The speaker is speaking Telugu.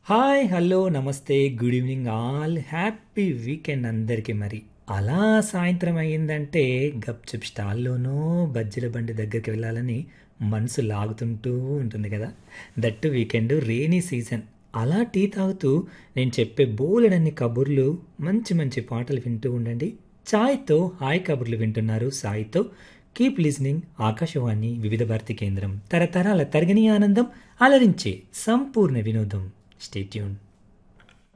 హాయ్ హలో నమస్తే good evening all happy weekend అందరికీ మరి అలా సాయంత్రం అయ్యిందంటే గప్చుప్ స్టాల్లోనో బజ్జీల బండి దగ్గరికి వెళ్ళాలని మనసు లాగుతుంటూ ఉంటుంది కదా దట్టు వీకెండ్ రేనీ సీజన్ అలా టీ తాగుతూ నేను చెప్పే బోలెడన్ని కబుర్లు మంచి మంచి పాటలు వింటూ ఉండండి ఛాయ్తో హాయ్ కబుర్లు వింటున్నారు సాయితో కీప్ లిజనింగ్ ఆకాశవాణి వివిధ భారతి కేంద్రం తరతరాల తరగని ఆనందం అలరించే సంపూర్ణ వినోదం స్టేట్యూన్